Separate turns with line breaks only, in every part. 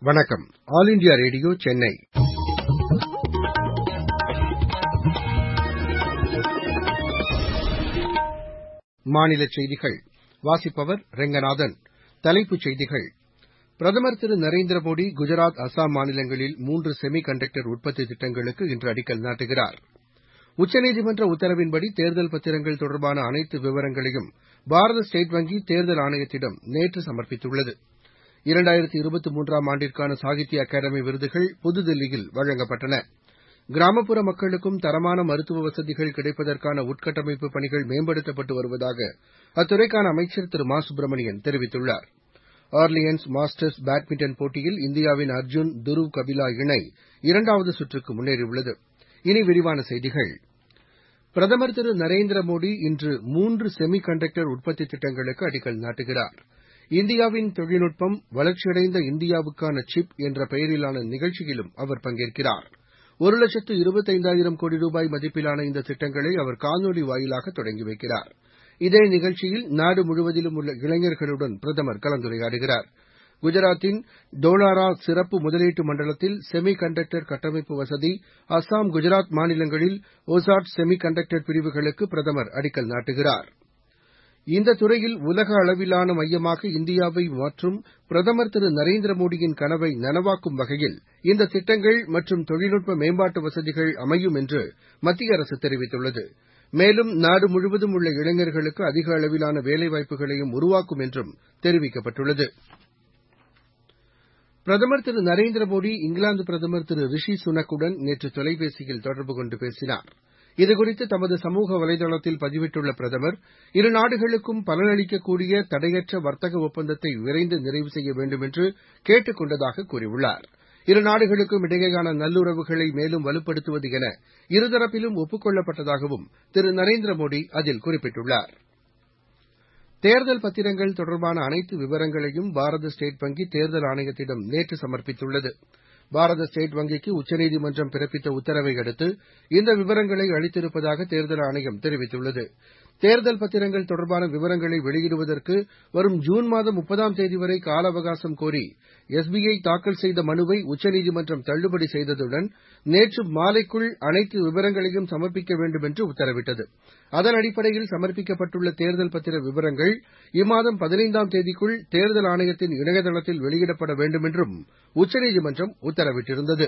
வணக்கம் all India radio Chennai மாநிலச் செய்திகள் வாசிப்பவர் ரெங்கநாதன் தலைப்புச் செய்திகள் பிரதமர் திரு நரேந்திர மோடி குஜராத் அஸ்ஸாம் மாநிலங்களில் மூன்று செமி கண்டக்டர் உற்பத்தி திட்டங்களுக்கு இன்று அடிக்கல் நாட்டுகிறார் உச்சநீதிமன்ற உத்தரவின்படி தேர்தல் பத்திரங்கள் தொடர்பான அனைத்து விவரங்களையும் பாரத ஸ்டேட் வங்கி தேர்தல் ஆணையத்திடம் நேற்று சமர்ப்பித்துள்ளது இரண்டாயிரத்து இருபத்தி மூன்றாம் ஆண்டிற்கான சாகித்ய அகாடமி விருதுகள் புதுதில்லியில் வழங்கப்பட்டன கிராமப்புற மக்களுக்கும் தரமான மருத்துவ வசதிகள் கிடைப்பதற்கான உள்கட்டமைப்பு பணிகள் மேம்படுத்தப்பட்டு வருவதாக அத்துறைக்கான அமைச்சர் திரு மா சுப்பிரமணியன் தெரிவித்துள்ளார் ஆர்லியன்ஸ் மாஸ்டர்ஸ் பேட்மிண்டன் போட்டியில் இந்தியாவின் அர்ஜுன் துருவ் கபிலா இணை இரண்டாவது சுற்றுக்கு முன்னேறியுள்ளது இனி விரிவான செய்திகள் பிரதமர் திரு நரேந்திர மோடி இன்று மூன்று செமி கண்டக்டர் உற்பத்தி திட்டங்களுக்கு அடிக்கல் நாட்டுகிறார் இந்தியாவின் தொழில்நுட்பம் வளர்ச்சியடைந்த இந்தியாவுக்கான சிப் என்ற பெயரிலான நிகழ்ச்சியிலும் அவர் பங்கேற்கிறார் ஒரு லட்சத்து இருபத்தைந்தாயிரம் கோடி ரூபாய் மதிப்பிலான இந்த திட்டங்களை அவர் காணொலி வாயிலாக தொடங்கி வைக்கிறார் இதே நிகழ்ச்சியில் நாடு முழுவதிலும் உள்ள இளைஞர்களுடன் பிரதமர் கலந்துரையாடுகிறார் குஜராத்தின் டோலாரா சிறப்பு முதலீட்டு மண்டலத்தில் செமி கண்டக்டர் கட்டமைப்பு வசதி அஸ்ஸாம் குஜராத் மாநிலங்களில் ஒசாட் செமி கண்டக்டர் பிரிவுகளுக்கு பிரதமர் அடிக்கல் நாட்டுகிறார் இந்த துறையில் உலக அளவிலான மையமாக இந்தியாவை மாற்றும் பிரதமர் திரு நரேந்திர மோடியின் கனவை நனவாக்கும் வகையில் இந்த திட்டங்கள் மற்றும் தொழில்நுட்ப மேம்பாட்டு வசதிகள் அமையும் என்று மத்திய அரசு தெரிவித்துள்ளது மேலும் நாடு முழுவதும் உள்ள இளைஞர்களுக்கு அதிக அளவிலான வேலைவாய்ப்புகளையும் உருவாக்கும் என்றும் தெரிவிக்கப்பட்டுள்ளது பிரதமர் திரு நரேந்திர மோடி இங்கிலாந்து பிரதமர் திரு ரிஷி சுனக்குடன் நேற்று தொலைபேசியில் தொடர்பு கொண்டு பேசினார் இதுகுறித்து தமது சமூக வலைதளத்தில் பதிவிட்டுள்ள பிரதமர் இரு நாடுகளுக்கும் பலனளிக்கக்கூடிய தடையற்ற வர்த்தக ஒப்பந்தத்தை விரைந்து நிறைவு செய்ய வேண்டும் என்று கேட்டுக் கொண்டதாக கூறியுள்ளார் இரு நாடுகளுக்கும் இடையேயான நல்லுறவுகளை மேலும் வலுப்படுத்துவது என இருதரப்பிலும் ஒப்புக் கொள்ளப்பட்டதாகவும் திரு நரேந்திர மோடி அதில் குறிப்பிட்டுள்ளார் தேர்தல் பத்திரங்கள் தொடர்பான அனைத்து விவரங்களையும் பாரத ஸ்டேட் வங்கி தேர்தல் ஆணையத்திடம் நேற்று சமர்ப்பித்துள்ளது பாரத ஸ்டேட் வங்கிக்கு உச்சநீதிமன்றம் பிறப்பித்த உத்தரவை அடுத்து இந்த விவரங்களை அளித்திருப்பதாக தேர்தல் ஆணையம் தெரிவித்துள்ளது தேர்தல் பத்திரங்கள் தொடர்பான விவரங்களை வெளியிடுவதற்கு வரும் ஜூன் மாதம் முப்பதாம் தேதி வரை கால அவகாசம் கோரி எஸ்பிஐ தாக்கல் செய்த மனுவை உச்சநீதிமன்றம் தள்ளுபடி செய்ததுடன் நேற்று மாலைக்குள் அனைத்து விவரங்களையும் சமர்ப்பிக்க வேண்டும் என்று உத்தரவிட்டது அதன் அடிப்படையில் சமர்ப்பிக்கப்பட்டுள்ள தேர்தல் பத்திர விவரங்கள் இம்மாதம் பதினைந்தாம் தேதிக்குள் தேர்தல் ஆணையத்தின் இணையதளத்தில் வெளியிடப்பட வேண்டும் என்றும் உச்சநீதிமன்றம் உத்தரவிட்டிருந்தது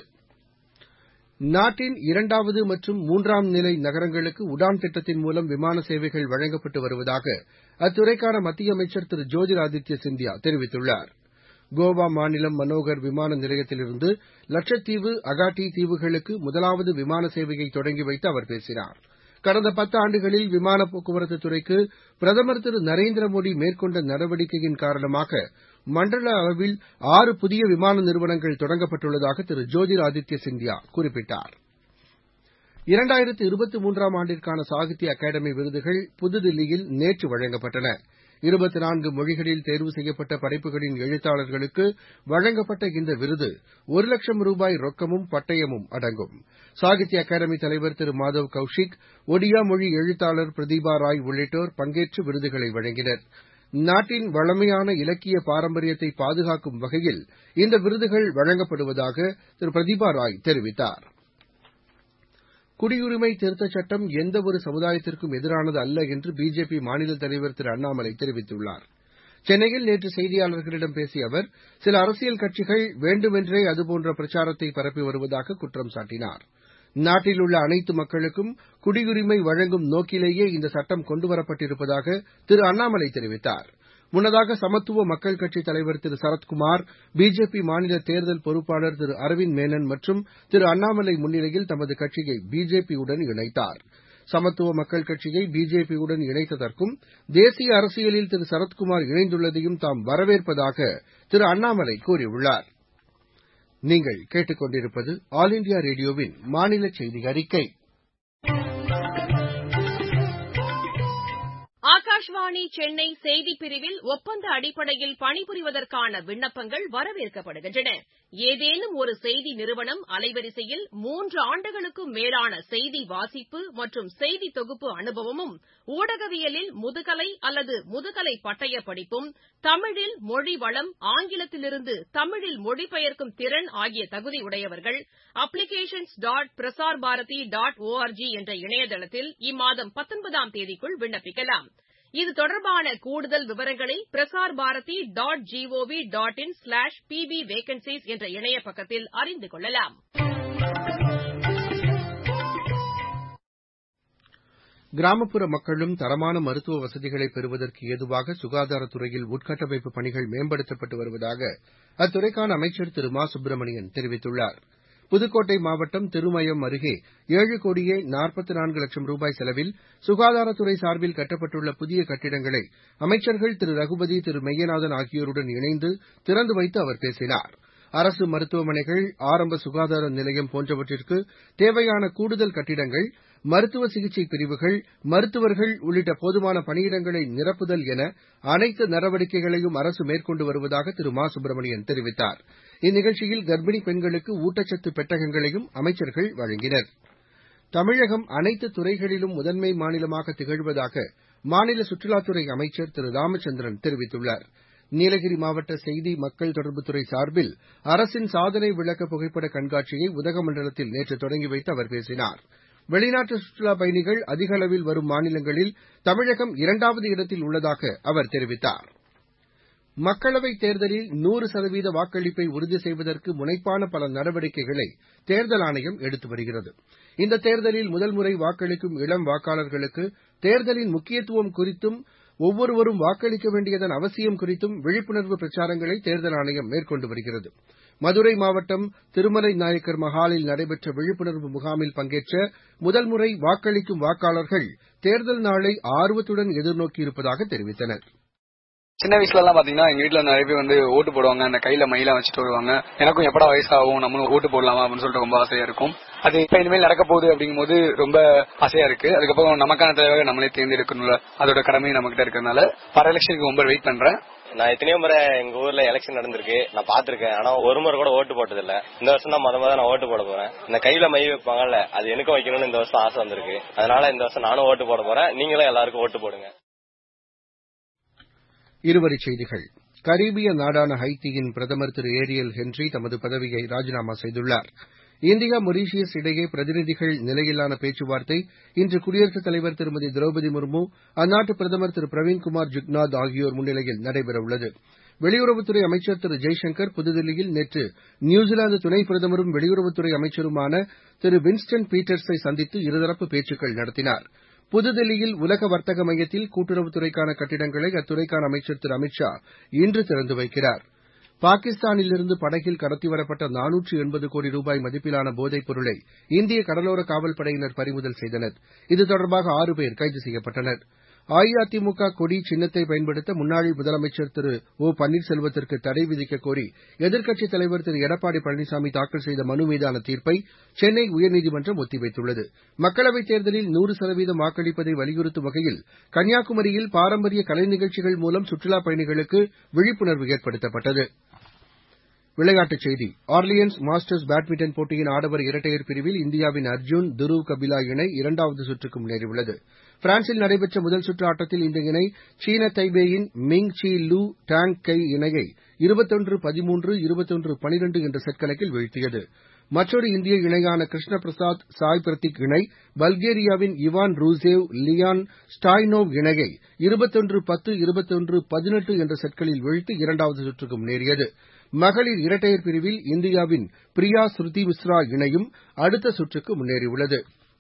நாட்டின் இரண்டாவது மற்றும் மூன்றாம் நிலை நகரங்களுக்கு உடான் திட்டத்தின் மூலம் விமான சேவைகள் வழங்கப்பட்டு வருவதாக அத்துறைக்கான மத்திய அமைச்சர் திரு ஜோதிராதித்ய சிந்தியா தெரிவித்துள்ளார் கோவா மாநிலம் மனோகர் விமான நிலையத்திலிருந்து லட்சத்தீவு அகாட்டி தீவுகளுக்கு முதலாவது விமான சேவையை தொடங்கி வைத்து அவர் பேசினார் கடந்த பத்தாண்டுகளில் விமான போக்குவரத்து துறைக்கு பிரதமர் திரு நரேந்திர மோடி மேற்கொண்ட நடவடிக்கையின் காரணமாக மண்டல அளவில் ஆறு புதிய விமான நிறுவனங்கள் தொடங்கப்பட்டுள்ளதாக திரு ஜோதிர் ஆதித்ய சிந்தியா குறிப்பிட்டார் இரண்டாயிரத்து இருபத்தி மூன்றாம் ஆண்டிற்கான சாகித்ய அகாடமி விருதுகள் புதுதில்லியில் நேற்று வழங்கப்பட்டன இருபத்தி நான்கு மொழிகளில் தேர்வு செய்யப்பட்ட படைப்புகளின் எழுத்தாளர்களுக்கு வழங்கப்பட்ட இந்த விருது ஒரு லட்சம் ரூபாய் ரொக்கமும் பட்டயமும் அடங்கும் சாகித்ய அகாடமி தலைவர் திரு மாதவ் கௌஷிக் ஒடியா மொழி எழுத்தாளர் பிரதீபா ராய் உள்ளிட்டோர் பங்கேற்று விருதுகளை வழங்கினர் நாட்டின் வளமையான இலக்கிய பாரம்பரியத்தை பாதுகாக்கும் வகையில் இந்த விருதுகள் வழங்கப்படுவதாக திரு பிரதீபா ராய் தெரிவித்தார் குடியுரிமை திருத்தச் சட்டம் எந்தவொரு சமுதாயத்திற்கும் எதிரானது அல்ல என்று பிஜேபி மாநில தலைவர் திரு அண்ணாமலை தெரிவித்துள்ளார் சென்னையில் நேற்று செய்தியாளர்களிடம் பேசிய அவர் சில அரசியல் கட்சிகள் வேண்டுமென்றே அதுபோன்ற பிரச்சாரத்தை பரப்பி வருவதாக குற்றம் சாட்டினார் நாட்டில் உள்ள அனைத்து மக்களுக்கும் குடியுரிமை வழங்கும் நோக்கிலேயே இந்த சட்டம் கொண்டுவரப்பட்டிருப்பதாக திரு அண்ணாமலை தெரிவித்தார் முன்னதாக சமத்துவ மக்கள் கட்சித் தலைவர் திரு சரத்குமார் பிஜேபி மாநில தேர்தல் பொறுப்பாளர் திரு அரவிந்த் மேனன் மற்றும் திரு அண்ணாமலை முன்னிலையில் தமது கட்சியை பிஜேபியுடன் இணைத்தார் சமத்துவ மக்கள் கட்சியை பிஜேபியுடன் இணைத்ததற்கும் தேசிய அரசியலில் திரு சரத்குமார் இணைந்துள்ளதையும் தாம் வரவேற்பதாக திரு அண்ணாமலை கூறியுள்ளார் நீங்கள் கேட்டுக்கொண்டிருப்பது ஆல் இண்டியா ரேடியோவின் மாநில செய்தி அறிக்கை
ஆகாஷ்வாணி ஆகாஷவாணி சென்னை செய்திப் பிரிவில் ஒப்பந்த அடிப்படையில் பணிபுரிவதற்கான விண்ணப்பங்கள் வரவேற்கப்படுகின்றன ஏதேனும் ஒரு செய்தி நிறுவனம் அலைவரிசையில் மூன்று ஆண்டுகளுக்கும் மேலான செய்தி வாசிப்பு மற்றும் செய்தி தொகுப்பு அனுபவமும் ஊடகவியலில் முதுகலை அல்லது முதுகலை பட்டய படிப்பும் தமிழில் மொழி வளம் ஆங்கிலத்திலிருந்து தமிழில் மொழிபெயர்க்கும் திறன் ஆகிய தகுதியுடையவர்கள் applications dot Prasar Bharati dot ORG என்ற இணையதளத்தில் இம்மாதம் பத்தொன்பதாம் தேதிக்குள் விண்ணப்பிக்கலாம் இது தொடர்பான கூடுதல் விவரங்களை Prasar Bharati dot GOV dot in slash BB vacancies என்ற இணைய பக்கத்தில் அறிந்து கொள்ளலாம்
கிராமப்புற மக்களும் தரமான மருத்துவ வசதிகளை பெறுவதற்கு ஏதுவாக சுகாதாரத்துறையில் உள்கட்டமைப்பு பணிகள் மேம்படுத்தப்பட்டு வருவதாக அத்துறைக்கான அமைச்சர் திரு மா சுப்பிரமணியன் தெரிவித்துள்ளார் புதுக்கோட்டை மாவட்டம் திருமயம் அருகே ஏழு கோடியே நாற்பத்து நான்கு லட்சம் ரூபாய் செலவில் சுகாதாரத்துறை சார்பில் கட்டப்பட்டுள்ள புதிய கட்டிடங்களை அமைச்சர்கள் திரு ரகுபதி திரு மெய்யநாதன் ஆகியோருடன் இணைந்து திறந்து வைத்து அவர் பேசினார் அரசு மருத்துவமனைகள் ஆரம்ப சுகாதார நிலையம் போன்றவற்றிற்கு தேவையான கூடுதல் கட்டிடங்கள் மருத்துவ சிகிச்சை பிரிவுகள் மருத்துவர்கள் உள்ளிட்ட போதுமான பணியிடங்களை நிரப்புதல் என அனைத்து நடவடிக்கைகளையும் அரசு மேற்கொண்டு வருவதாக திரு மா சுப்பிரமணியன் தெரிவித்தார் இந்நிகழ்ச்சியில் கர்ப்பிணி பெண்களுக்கு ஊட்டச்சத்து பெட்டகங்களையும் அமைச்சர்கள் வழங்கினர் தமிழகம் அனைத்து துறைகளிலும் முதன்மை மாநிலமாக திகழ்வதாக மாநில சுற்றுலாத்துறை அமைச்சர் திரு ராமச்சந்திரன் தெரிவித்துள்ளார் நீலகிரி மாவட்ட செய்தி மக்கள் தொடர்புத்துறை சார்பில் அரசின் சாதனை விளக்க புகைப்பட கண்காட்சியை உதகமண்டலத்தில் நேற்று தொடங்கி வைத்து அவர் பேசினார் வெளிநாட்டு சுற்றுலாப் பயணிகள் அதிக அளவில் வரும் மாநிலங்களில் தமிழகம் இரண்டாவது இடத்தில் உள்ளதாக அவர் தெரிவித்தார் மக்களவைத் தேர்தலில் நூறு சதவீத வாக்களிப்பை உறுதி செய்வதற்கு முனைப்பான பல நடவடிக்கைகளை தேர்தல் ஆணையம் எடுத்து வருகிறது இந்த தேர்தலில் முதல் முறை வாக்களிக்கும் இளம் வாக்காளர்களுக்கு தேர்தலின் முக்கியத்துவம் குறித்தும் ஒவ்வொருவரும் வாக்களிக்க வேண்டியதன் அவசியம் குறித்தும் விழிப்புணர்வு பிரச்சாரங்களை தேர்தல் ஆணையம் மேற்கொண்டு வருகிறது மதுரை மாவட்டம் திருமலை நாயக்கர் மஹாலில் நடைபெற்ற விழிப்புணர்வு முகாமில் பங்கேற்ற முதல் முறை வாக்களிக்கும் வாக்காளர்கள் தேர்தல் நாளை ஆர்வத்துடன் எதிர்நோக்கியிருப்பதாக தெரிவித்தனர்
சின்ன வயசுல எல்லாம் பாத்தீங்கன்னா எங்க வீட்டுல நிறைய பேர் வந்து ஓட்டு போடுவாங்க அந்த கையில மயிலாம் வச்சுட்டு வருவாங்க எனக்கும் எப்படா வயசாகும் நம்மளும் ஓட்டு போடலாமா அப்படின்னு சொல்லிட்டு ரொம்ப ஆசையா இருக்கும் அது இப்ப இனிமேல் நடக்க போகுது அப்படிங்கும்போது ரொம்ப ஆசையா இருக்கு அதுக்கப்புறம் நமக்கான தேவை நம்மளே தேர்ந்தெடுக்கணும்ல அதோட கடமையும் நம்ம கிட்ட இருக்கிறதுனால வர எலெக்ஷனுக்கு ரொம்ப வெயிட் பண்றேன்
நான் எத்தனையோ முறை எங்க ஊர்ல எலெக்ஷன் நடந்திருக்கு நான் பாத்திருக்கேன் ஆனா ஒரு முறை கூட ஓட்டு போட்டது இல்ல இந்த வருஷம் தான் முத முத நான் ஓட்டு போட போறேன் இந்த கையில மை வைப்பாங்கல்ல அது எனக்கும் வைக்கணும்னு இந்த வருஷம் ஆசை வந்திருக்கு அதனால இந்த வருஷம் நானும் ஓட்டு போட போறேன் நீங்களும் எல்லாருக்கும் ஓட்டு போடுங்க
இருவரிச் செய்திகள் கரீபிய நாடான ஹைத்தியின் பிரதமர் திரு ஏரியல் ஹென்றி தமது பதவியை ராஜினாமா செய்துள்ளார் இந்தியா மொரீஷியஸ் இடையே பிரதிநிதிகள் நிலையிலான பேச்சுவார்த்தை இன்று குடியரசுத் தலைவர் திருமதி திரௌபதி முர்மு அந்நாட்டு பிரதமர் திரு பிரவீன்குமார் ஜுக்நாத் ஆகியோர் முன்னிலையில் நடைபெறவுள்ளது வெளியுறவுத்துறை அமைச்சர் திரு ஜெய்சங்கர் புதுதில்லியில் நேற்று நியூசிலாந்து துணை பிரதமரும் வெளியுறவுத்துறை அமைச்சருமான திரு வின்ஸ்டன் பீட்டர்ஸை சந்தித்து இருதரப்பு பேச்சுக்கள் நடத்தினார் புதுதில்லியில் உலக வர்த்தக மையத்தில் கூட்டுறவுத்துறைக்கான கட்டிடங்களை அத்துறைக்கான அமைச்சர் திரு அமித் ஷா இன்று திறந்து வைக்கிறார் பாகிஸ்தானிலிருந்து படகில் கடத்தி வரப்பட்ட நானூற்று எண்பது கோடி ரூபாய் மதிப்பிலான போதைப் பொருளை இந்திய கடலோர காவல் படையினர் பறிமுதல் செய்தனர் இது தொடர்பாக ஆறு பேர் கைது செய்யப்பட்டனர் அஇஅதிமுக கொடி சின்னத்தை பயன்படுத்த முன்னாள் முதலமைச்சர் திரு ஓ பன்னீர்செல்வத்திற்கு தடை விதிக்கக் கோரி எதிர்க்கட்சித் தலைவர் திரு எடப்பாடி பழனிசாமி தாக்கல் செய்த மனு மீதான தீர்ப்பை சென்னை உயர்நீதிமன்றம் ஒத்திவைத்துள்ளது மக்களவைத் தேர்தலில் நூறு சதவீதம் வாக்களிப்பதை வலியுறுத்தும் வகையில் கன்னியாகுமரியில் பாரம்பரிய கலை நிகழ்ச்சிகள் மூலம் சுற்றுலாப் பயணிகளுக்கு விழிப்புணர்வு ஏற்படுத்தப்பட்டது விளையாட்டுச் செய்தி ஆர்லியன்ஸ் மாஸ்டர்ஸ் பேட்மிண்டன் போட்டியின் ஆடவர் இரட்டையர் பிரிவில் இந்தியாவின் அர்ஜுன் துருவ் கபிலா இணை இரண்டாவது சுற்றுக்கு முன்னேறியுள்ளது பிரான்சில் நடைபெற்ற முதல் சுற்று ஆட்டத்தில் இந்த இணை சீன தைபேயின் Ming Chi Lu Tang Kai இணையை இருபத்தொன்று பதிமூன்று இருபத்தொன்று பனிரெண்டு என்ற செட் கணக்கில் வீழ்த்தியது மற்றொரு இந்திய இணையான கிருஷ்ண பிரசாத் சாய் பிரதீக் இணை பல்கேரியாவின் இவான் ரூசேவ் லியான் ஸ்டாய்னோவ் இணையை இருபத்தொன்று பத்து இருபத்தொன்று பதினெட்டு என்ற செட்களில் வீழ்த்தி இரண்டாவது சுற்றுக்கு முன்னேறியது மகளிர் இரட்டையர் பிரிவில் இந்தியாவின் பிரியா ஸ்ருதி மிஸ்ரா இணையும் அடுத்த சுற்றுக்கு முன்னேறியுள்ளது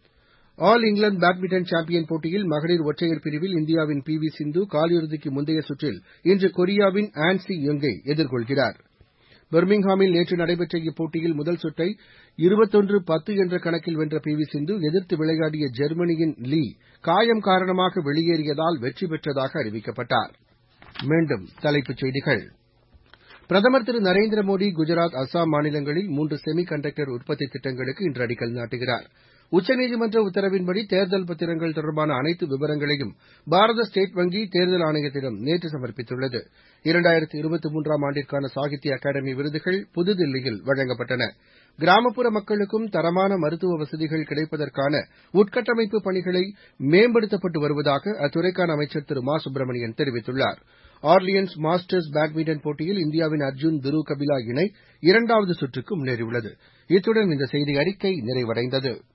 ஆல் இங்கிலாந்து பேட்மிண்டன் சாம்பியன் போட்டியில் மகளிர் ஒற்றையர் பிரிவில் இந்தியாவின் பி வி சிந்து காலிறுதிக்கு முந்தைய சுற்றில் இன்று கொரியாவின் ஆன் சி யங்கை எதிர்கொள்கிறார் பர்மிங்ஹாமில் நேற்று நடைபெற்ற இப்போட்டியில் முதல் சுற்றை இருபத்தொன்று பத்து என்ற கணக்கில் வென்ற பி வி சிந்து எதிர்த்து விளையாடிய ஜெர்மனியின் லீ காயம் காரணமாக வெளியேறியதால் வெற்றி பெற்றதாக அறிவிக்கப்பட்டார் மீண்டும் தலைப்புச் செய்திகள் பிரதமர் திரு நரேந்திர மோடி குஜராத் அஸ்ஸாம் மாநிலங்களில் மூன்று செமி கண்டக்டர் உற்பத்தி திட்டங்களுக்கு இன்று அடிக்கல் நாட்டுகிறார் உச்சநீதிமன்ற உத்தரவின்படி தேர்தல் பத்திரங்கள் தொடர்பான அனைத்து விவரங்களையும் பாரத ஸ்டேட் வங்கி தேர்தல் ஆணையத்திடம் நேற்று சமர்ப்பித்துள்ளது இரண்டாயிரத்து இருபத்தி மூன்றாம் ஆண்டிற்கான சாகித்ய அகாடமி விருதுகள் புதுதில்லியில் வழங்கப்பட்டன கிராமப்புற மக்களுக்கும் தரமான மருத்துவ வசதிகள் கிடைப்பதற்கான உட்கட்டமைப்பு பணிகளை மேம்படுத்தப்பட்டு வருவதாக அத்துறைக்கான அமைச்சர் திரு மா சுப்பிரமணியன் தெரிவித்துள்ளார் ஆர்லியன்ஸ் மாஸ்டர்ஸ் பேட்மிண்டன் போட்டியில் இந்தியாவின் அர்ஜுன் துரு கபிலா இணை இரண்டாவது சுற்றுக்கு முன்னேறியுள்ளது இத்துடன் இந்த செய்தி அறிக்கை நிறைவடைந்தது